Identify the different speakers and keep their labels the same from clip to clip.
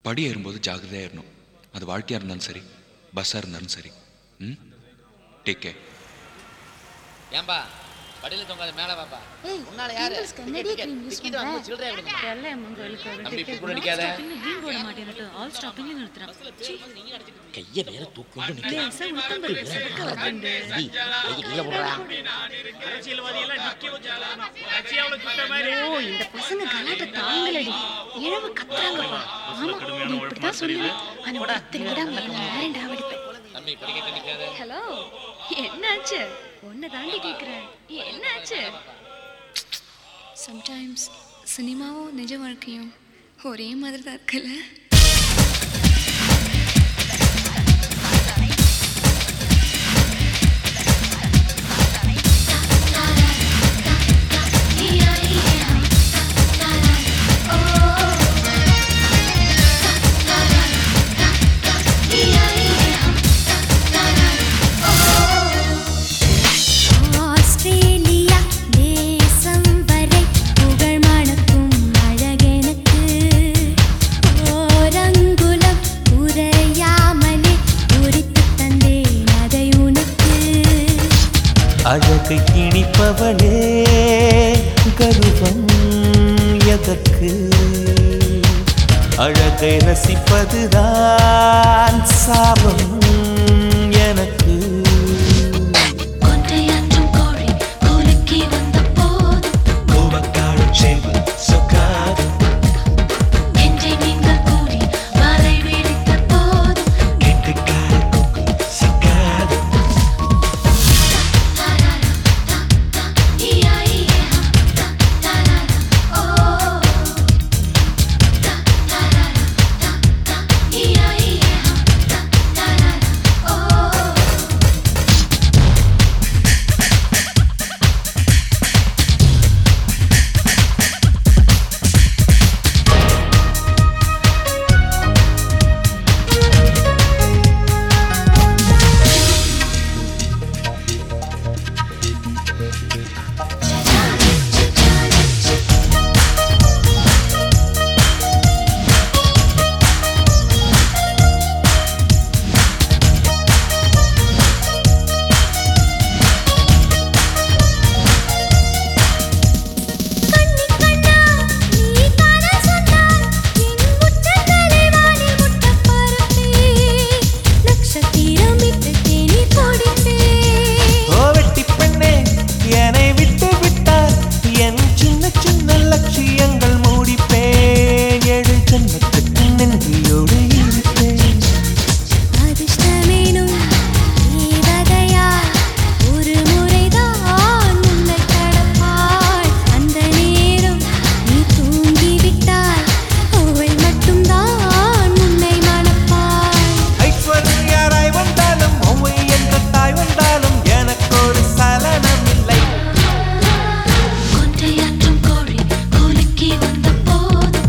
Speaker 1: படி ஏறும்போது ஜாகிரதையாக ஏறணும் அது வாழ்க்கையாக இருந்தாலும் சரி பஸ்ஸாக இருந்தாலும் சரி ம் டேக் கேர்
Speaker 2: ஏன்பா படியில தொங்காத மேல வாப்பா
Speaker 3: ஏய்,
Speaker 2: உன்னால யாரு
Speaker 3: pimples க்கு என்னடி
Speaker 2: டிக்கெட்,
Speaker 3: cream use
Speaker 2: டிக்கெட்
Speaker 3: பண்ற?
Speaker 2: வாங்க சில்லறையா கொடுங்க தம்பி, இப்படி கூட அடிக்காத. கைய வேற தூக்கி கையில போடுறா
Speaker 3: ஓ இந்த பசங்க கலாட்ட தாங்கலடி இழவு கத்துறாங்கப்பா ஆமா நீ இப்படிதான் சொல்லுவேன் ஆனா ஒருத்தர் விடாம எல்லாரும் டாவடிப்பேன்
Speaker 2: தம்பி படிக்க நிக்காத
Speaker 3: ஹலோ என்னாச்சு உன்னை தாண்டி கேக்குறேன் என்னாச்சு
Speaker 4: சம்டைம்ஸ் சினிமாவும் நிஜ வாழ்க்கையும் ஒரே மாதிரி தான் இருக்குல்ல
Speaker 5: ஆஸ்திரேலியா தேசம் வரை புகழ் மணக்கும் அழகெனக்கு ஓரங்குலம் உரையாமலே உரித்து தந்தேன் அதை உனக்கு
Speaker 6: அழகை திணிப்பவளே கருவம் எதற்கு அழகை ரசிப்பதுதான் சாபம் எனக்கு
Speaker 5: கொன்றையாற்றும் கோழி கோலுக்கி வந்த போது நெஞ்சை நீங்கள் கூடி வலை விரித்த போது கண்ணி கண்ணா நீ காண சொன்னால் என் முற்றங்களை வானில் முட்ட பரப்பே நட்சத்திரம் இட்டு தேனி குடிப்பே
Speaker 6: ஓ வெட்டி பெண்ணே என்னை விட்டு விட்டார் என் சின்ன சின்ன லட்சியங்கள் மூடிப்பேன் ஏழு ஜன்மத்துக்கு நன்றியோடு இருப்பேன்
Speaker 5: அதிர்ஷ்டமேனும் தேவதையா ஒரு முறைதான் உன்னை கடப்பாள் அந்த நேரம் நீ தூங்கிவிட்டால் அவள் மட்டும்தான் உன்னை மணப்பாள்
Speaker 6: ஐஸ்வர்யாராய் வந்தாலும் ஒவ்வை என்ற தாய் வந்தாலும் எனக்கு ஒரு சலனம் இல்லை
Speaker 5: கொன்றையாற்றும் கோழி கோலுக்கி வந்த போது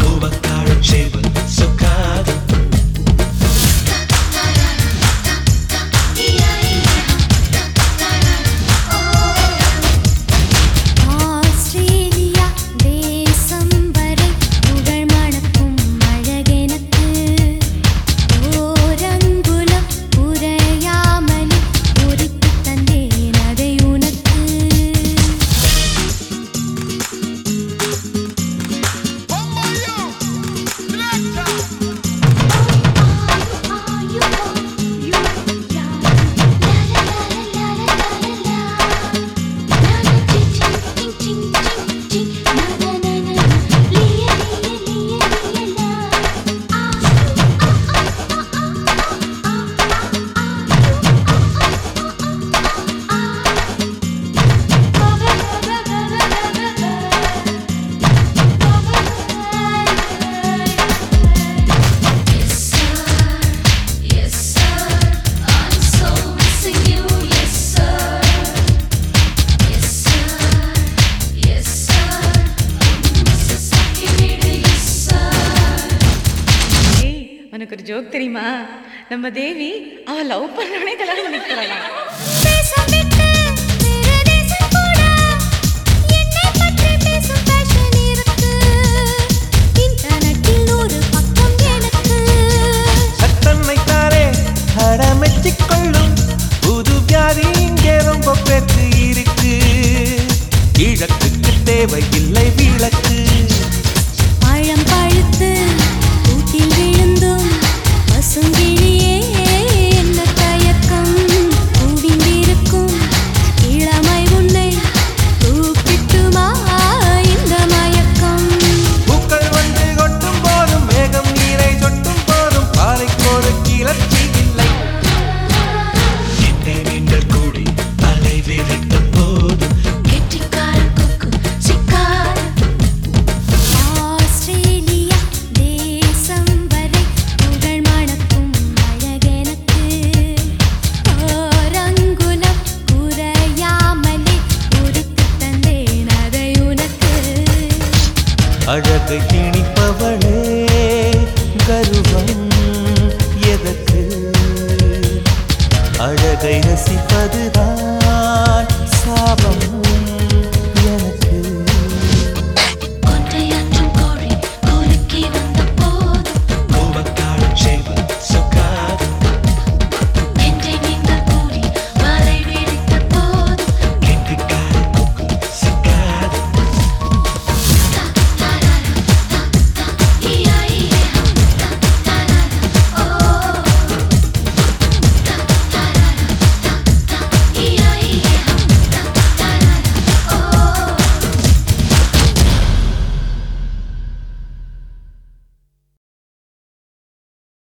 Speaker 5: ஆஸ்திரேலியா தேசம் வரை புகழ் மணக்கும் அழகெனக்கு ஓரங்குலம் உரையாமலே உரித்து தந்தேன் அதை உனக்கு
Speaker 7: ஏய் உனக்கு ஒரு ஜோக் தெரியுமா நம்ம தேவி அவ லவ் பண்ணவனே கல்யாணம் பண்ணிக்கிறாளாம்
Speaker 5: தேசம் விட்டு வேறு தேசம் கூட என்னை பற்றி பேசும் fashion இருக்கு. இன்டர்நெட்டில் ஒரு பக்கம் எனக்கு
Speaker 6: அதுதான்